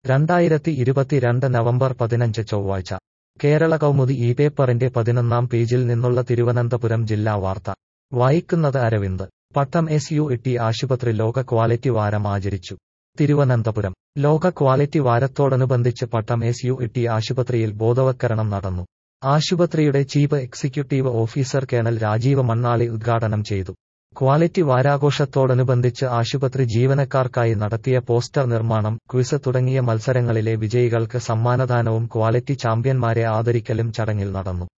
രണ്ടായിരത്തി ഇരുപത്തിരണ്ട് നവംബർ പതിനഞ്ച് ചൊവ്വാഴ്ച കേരള കൗമുദി ഈ പേപ്പറിന്റെ പതിനൊന്നാം പേജിൽ നിന്നുള്ള തിരുവനന്തപുരം ജില്ലാ വാർത്ത വായിക്കുന്നത് Aravind Pattom S U T ആശുപത്രി ലോക ക്വാളിറ്റി വാരം ആചരിച്ചു തിരുവനന്തപുരം ലോക ക്വാളിറ്റി വാരത്തോടനുബന്ധിച്ച് പട്ടം എസ് യു ഇട്ടി ആശുപത്രിയിൽ ബോധവത്കരണം നടന്നു ആശുപത്രിയുടെ chief executive officer colonel Rajeev Mannali ഉദ്ഘാടനം ചെയ്തു ക്വാളിറ്റി വാരാഘോഷത്തോടനുബന്ധിച്ച് ആശുപത്രി ജീവനക്കാർക്കായി നടത്തിയ പോസ്റ്റർ നിർമ്മാണം ക്വിസ് തുടങ്ങിയ മത്സരങ്ങളിലെ വിജയികൾക്ക് സമ്മാനദാനവും ക്വാളിറ്റി ചാമ്പ്യന്മാരെ ആദരിക്കലും ചടങ്ങിൽ നടന്നു